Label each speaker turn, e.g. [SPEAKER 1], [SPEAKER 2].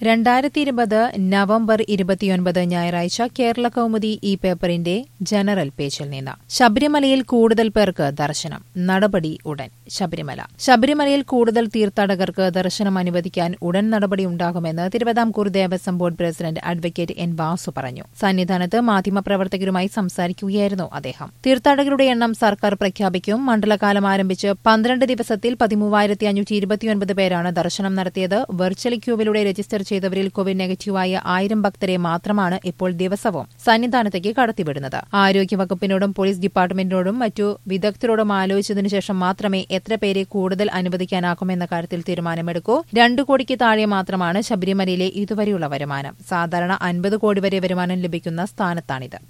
[SPEAKER 1] രണ്ടായിരത്തി ഇരുപത് നവംബർ ഇരുപത്തിയൊൻപത് ഞായറാഴ്ച കേരള കൗമുദി ഈ പേപ്പറിന്റെ ജനറൽ പേജിൽ നിന്ന് ശബരിമലയിൽ കൂടുതൽ പേർക്ക് ദർശനം നടപടി ഉടൻ ശബരിമല ശബരിമലയിൽ കൂടുതൽ തീർത്ഥാടകർക്ക് ദർശനം അനുവദിക്കാൻ ഉടൻ നടപടിയുണ്ടാകുമെന്ന് Thiruvithamkoor Devaswom board president advocate N Vasu പറഞ്ഞു സന്നിധാനത്ത് മാധ്യമപ്രവർത്തകരുമായി സംസാരിക്കുകയായിരുന്നു അദ്ദേഹം തീർത്ഥാടകരുടെ എണ്ണം സർക്കാർ പ്രഖ്യാപിക്കും മണ്ഡലകാലം ആരംഭിച്ച് പന്ത്രണ്ട് ദിവസത്തിൽ പതിമൂവായിരത്തി അഞ്ഞൂറ്റി ഇരുപത്തിയൊൻപത് പേരാണ് ദർശനം നടത്തിയത് വെർച്വൽ ക്യൂവിലൂടെ രജിസ്റ്റർ ചെയ്തവരിൽ കോവിഡ് നെഗറ്റീവായ ആയിരം ഭക്തരെ മാത്രമാണ് ഇപ്പോൾ ദിവസവും സന്നിധാനത്തേക്ക് കടത്തിവിടുന്നത് ആരോഗ്യവകുപ്പിനോടും പോലീസ് ഡിപ്പാർട്ട്മെന്റിനോടും മറ്റു വിദഗ്ധരോടും ആലോചിച്ചതിനു ശേഷം മാത്രമേ എത്ര പേരെ കൂടുതൽ അനുവദിക്കാനാകുമെന്ന കാര്യത്തിൽ തീരുമാനമെടുക്കൂ രണ്ടു കോടിക്ക് താഴെ മാത്രമാണ് ശബരിമലയിലെ ഇതുവരെയുള്ള വരുമാനം സാധാരണ അൻപത് കോടി വരെ വരുമാനം ലഭിക്കുന്ന സ്ഥാനത്താണിത്